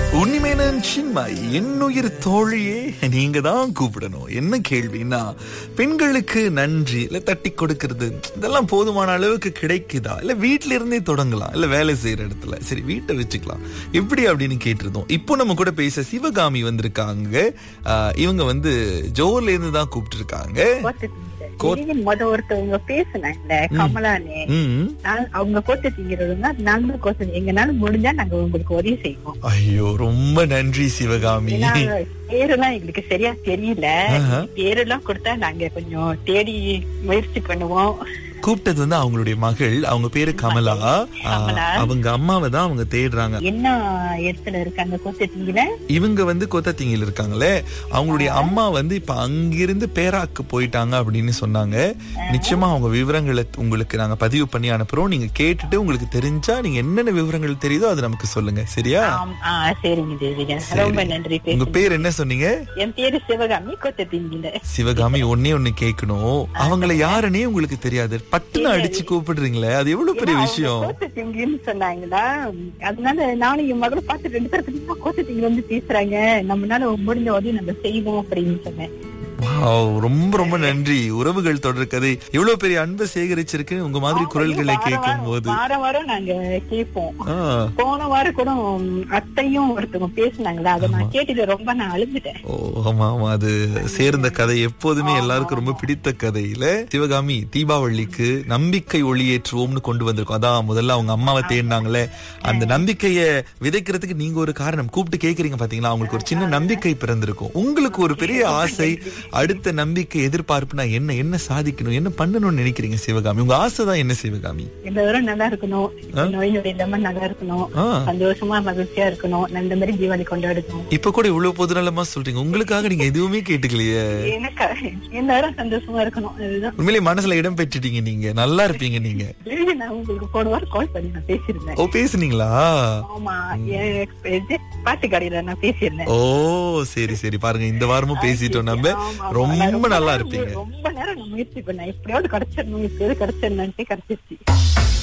உன்னிமேனன் சின்மாய் என்னுயிர் தோழியே நீங்க தான் கூப்பிடணும் என்ன கேள்வின்னா பெண்களுக்கு நன்றி இல்ல தட்டி கொடுக்கறது இதெல்லாம் போதுமான அளவுக்கு கிடைக்குதா இல்ல வீட்ல இருந்தே தொடங்கலாம் இல்ல வேலை செய்யற இடத்துல சரி வீட்டை வச்சுக்கலாம் எப்படி அப்படின்னு கேட்டிருந்தோம் இப்போ நம்ம கூட பேச சிவகாமி வந்திருக்காங்க ஆஹ், இவங்க வந்து ஜோர்ல இருந்து தான் கூப்பிட்டு இருக்காங்க கோத்- திடீர்னு முத ஒருத்தவங்க பேசுனாங்கல்ல கமலானே ம் நான் அவங்க கோத்து திங்கிறதுனா நாங்களும் கோத்து எங்கனால முடிஞ்சா நாங்க உங்களுக்கு உதவி செய்வோம் ஐயோ ரொம்ப நன்றி சிவகாமி ஏன்னா பேரெல்லாம் எங்களுக்கு சரியா தெரியல ஆஹா. பேரெல்லாம் கொடுத்தா நாங்க கொஞ்சம் தேடி முயற்சி பண்ணுவோம் கூப்பிட்டது வந்து அவங்களுடைய மகள் அவங்க பேரு கமலா கமலா. ஆஹ், அவங்க அம்மாவை தான் அவங்க தேடுறாங்க என்ன இடத்துல இருக்காங்க கோத்து திங்கில இவங்க வந்து கொத்தத்திங்கில இருக்காங்களே அவங்களுடைய அம்மா வந்து இப்ப அங்கிருந்து பேராக்கு போயிட்டாங்க அப்படின்னு சொன்னாங்க நிச்சயமா அவங்க விவரங்களை உங்களுக்கு நாங்க பதிவு பண்ணி அனுப்புறோம் நீங்க கேட்டுட்டு உங்களுக்கு தெரிஞ்சா நீங்க என்னென்ன விவரங்கள் தெரியுதோ அது நமக்கு சொல்லுங்க சரியா சரிங்க தேவிகா சரி. ரொம்ப நன்றி உங்க பேசுங்க பேர் என்ன சொன்னீங்க என் பேரு சிவகாமி கோத்து திங்கில சிவகாமி ஒன்னே ஒண்ணு கேட்கணும் அவங்கள யாருன்னே உங்களுக்கு தெரியாது பட்டுன்னு அடிச்சு கூப்பிடுறீங்களே அது எவ்வளவு பெரிய விஷயம் கோத்து திங்கின்னு சொன்னாங்களா அதனால நானும் என் மகளும் பார்த்து ரெண்டு பேருக்கு கோத்து திங்கி வந்து பேசுறாங்க நம்மளால முடிஞ்ச உதவி நம்ம செய்வோம் அப்படின்னு சொன்னேன் வாவ், ரொம்ப ரொம்ப நன்றி உறவுகள் தொடர் கதை இவ்வளவு பெரிய அன்பை சேகரிச்சிருக்கு உங்க மாதிரி குரல்களை வாரம் கேட்கும் வாரம் போது வாரம் வாரம் நாங்க கேட்போம் ஆ, போன வாரம் கூட உம், அத்தையும் ஒருத்தவங்க பேசுனாங்களா அதை நான் கேட்டுட்டு ரொம்ப நான் அழுதுட்டேன் ஓ ஆமா ஆமா அது சேர்ந்த கதை எப்போதுமே எல்லாருக்கும் ரொம்ப பிடித்த கதையில சிவகாமி தீபாவளிக்கு நம்பிக்கை ஒளியேற்றுவோம்னு கொண்டு வந்திருக்கோம் அதான் முதல்ல அவங்க அம்மாவை தேடினாங்களே அந்த நம்பிக்கைய விதைக்கிறதுக்கு நீங்க ஒரு காரணம் கூப்பிட்டு கேக்குறீங்க பாத்தீங்களா அவங்களுக்கு ஒரு சின்ன நம்பிக்கை பிறந்திருக்கும் உங்களுக்கு ஒரு பெரிய ஆசை அடுத்த நம்பிக்கை எதிர்பார்ப்புனா என்ன என்ன சாதிக்கணும் என்ன பண்ணணும்னு நினைக்கிறீங்க சிவகாமி உங்க ஆசை தான் என்ன சிவகாமி எல்லாரும் நல்லா இருக்கணும் நோய் நொடி இல்லாம நல்லா இருக்கணும் ஆ சந்தோஷமா மகிழ்ச்சியா இருக்கணும் நல்ல மாதிரி தீபாவளி கொண்டாடணும் இப்ப கூட இவ்வளவு பொதுநலமா சொல்றீங்க உங்களுக்காக நீங்க எதுவுமே கேட்டுக்கலையே எனக்கு எல்லாரும் சந்தோஷமா இருக்கணும் அதுதான் உண்மையிலேயே மனசுல இடம் பெற்றுட்டீங்க நீங்க நல்லா இருப்பீங்க நீங்க இல்ல, நான் உங்களுக்கு போன வாரம் கால் பண்ணி நான் பேசியிருந்தேன் ஓ பேசுனீங்களா ஆமா என் இது பாட்டு கடையில நான் பேசியிருந்தேன் ஓ சரி சரி பாருங்க இந்த வாரமும் பேசிட்டோம் நம்ம ஆமா, ஆமா. ரொம்ப நான் நல்லா நேரம் இருப்பீங்க ரொம்ப நேரம் நான் முயற்சி பண்ணேன் எப்படியாவது கிடைச்சிடணும் எப்படியாவது கிடைச்சிடணும்ட்டு கிடைச்சிருச்சு